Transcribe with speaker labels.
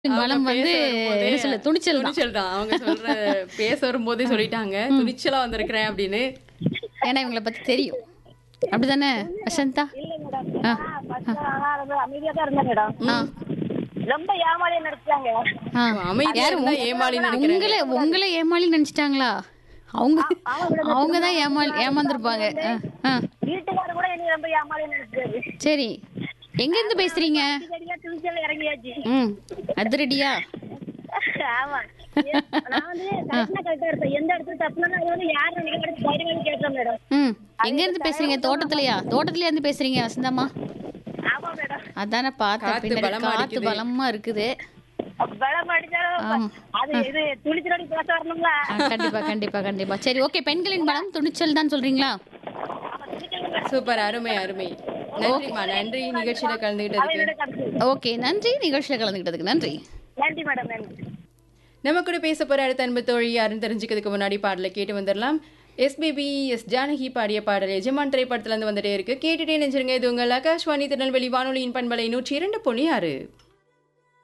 Speaker 1: பலம்
Speaker 2: அவங்க
Speaker 1: வந்து
Speaker 2: பேச வரும்போதே
Speaker 1: என்ன சொல்ல துணிச்சல் தான்
Speaker 2: துணிச்சல் தான் அவங்க சொல்ற பேச வரும்போதே சொல்லிட்டாங்க துணிச்சலா வந்திருக்கிறேன் அப்படின்னு
Speaker 1: ஏன்னா இவங்களை பத்தி தெரியும் அப்படிதானே வசந்தா
Speaker 3: இல்ல மேடம்
Speaker 1: ஆ.
Speaker 3: ஃபர்ஸ்ட் ஆனா ரொம்ப அமைதியா தான் இருந்தேன் மேடம்
Speaker 1: ஆ
Speaker 3: ரொம்ப ஏமாளியா நடிச்சாங்க
Speaker 1: ஆ.
Speaker 2: அமைதியா
Speaker 1: யாரு
Speaker 2: இருந்தா
Speaker 1: உங்க-
Speaker 2: ஏமாளின்னு நினைக்கிறேன்
Speaker 1: உங்களை உங்களை ஏமாளி நினைச்சிட்டாங்களா அவங்க அவங்க தான் ஏமாளி ஏமாந்துருப்பாங்க ஆ, ஆ.
Speaker 3: வீட்டுக்காரர் கூட என்னை ரொம்ப ஏமாளியா நடிச்சாரு
Speaker 1: சரி எங்க இருந்து பேசுறீங்க
Speaker 3: சரியா துணிச்சல் இறங்கியாச்சு
Speaker 1: ம் அதிரடியா
Speaker 3: ஆமா நான் வந்து கரெக்டா கரெக்டா இருப்பேன் எந்த இடத்துல தப்புனா அது வந்து யார் நினைக்க தைரியம் கேட்கிறேன் மேடம்
Speaker 1: ம் எங்க இருந்து பேசுறீங்க தோட்டத்துலயா தோட்டத்துலயா இருந்து பேசுறீங்க வசந்தம்மா
Speaker 3: ஆமா மேடம்
Speaker 1: அதானே பார்த்தேன்
Speaker 2: காத்து
Speaker 1: பின்னாடி
Speaker 2: பலமா
Speaker 1: காத்து
Speaker 2: அடிக்குது.
Speaker 1: பலமா இருக்குது
Speaker 3: பலம் அடிச்சாலும்
Speaker 1: ஆமா.
Speaker 3: அது இது துணிச்சலோடி பேச வரணுங்களா
Speaker 1: ஆ, கண்டிப்பா கண்டிப்பா கண்டிப்பா சரி ஓகே பெண்களின் பலம் துணிச்சல் தான் சொல்றீங்களா
Speaker 2: சூப்பர் அருமை அருமை நன்றிம்மா நன்றி நிகழ்ச்சியில கலந்துகிட்டதுக்கு
Speaker 3: என்னோட கருத்து
Speaker 1: ஓகே நன்றி நிகழ்ச்சியில கலந்துக்கிட்டதுக்கு நன்றி
Speaker 3: நன்றி மேடம் நன்றி
Speaker 2: நம்ம கூட பேச போற அடுத்த அன்பு தோழி யாருன்னு தெரிஞ்சுக்கிறதுக்கு முன்னாடி பாடலை கேட்டு வந்துடலாம் எஸ்பிபி எஸ் ஜானகி பாடிய பாடல் எஜமான் திரைப்படத்துல இருந்து வந்துட்டே இருக்கு கேட்டுட்டே நினைச்சிருங்க இது உங்கள் ஆகாஷ்வாணி திருநெல்வேலி வானொலியின் பண்பலை நூற்றி இரண்டு புள்ளி ஆறு